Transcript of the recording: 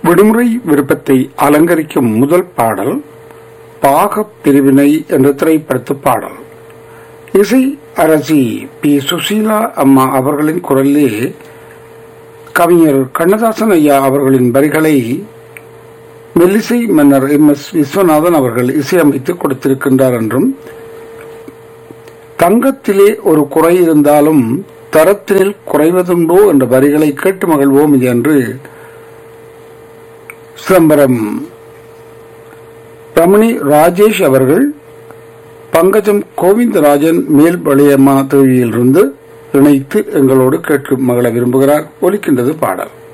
விடுமுறை விருப்பத்தை அலங்கரிக்கும் முதல் பாடல் பாகப் பிரிவினை என்ற திரைப்படத்து பாடல் இசை அரசி பி சுசீலா அம்மா அவர்களின் குரலிலே கவிஞர் கண்ணதாசன் ஐயா அவர்களின் வரிகளை மெல்லிசை மன்னர் எம் எஸ் விஸ்வநாதன் அவர்கள் இசையமைத்து கொடுத்திருக்கின்றார் என்றும் தங்கத்திலே ஒரு குறை இருந்தாலும் தரத்தினில் குறைவதுண்டோ என்ற வரிகளை கேட்டு மகிழ்வோம் என்று சிதம்பரம் ரமணி ராஜேஷ் அவர்கள் பங்கஜம் கோவிந்தராஜன் மேல் வழியம்மா தேவியிலிருந்து இணைத்து எங்களோடு கேட்கும் மகள விரும்புகிறார் ஒலிக்கின்றது பாடல்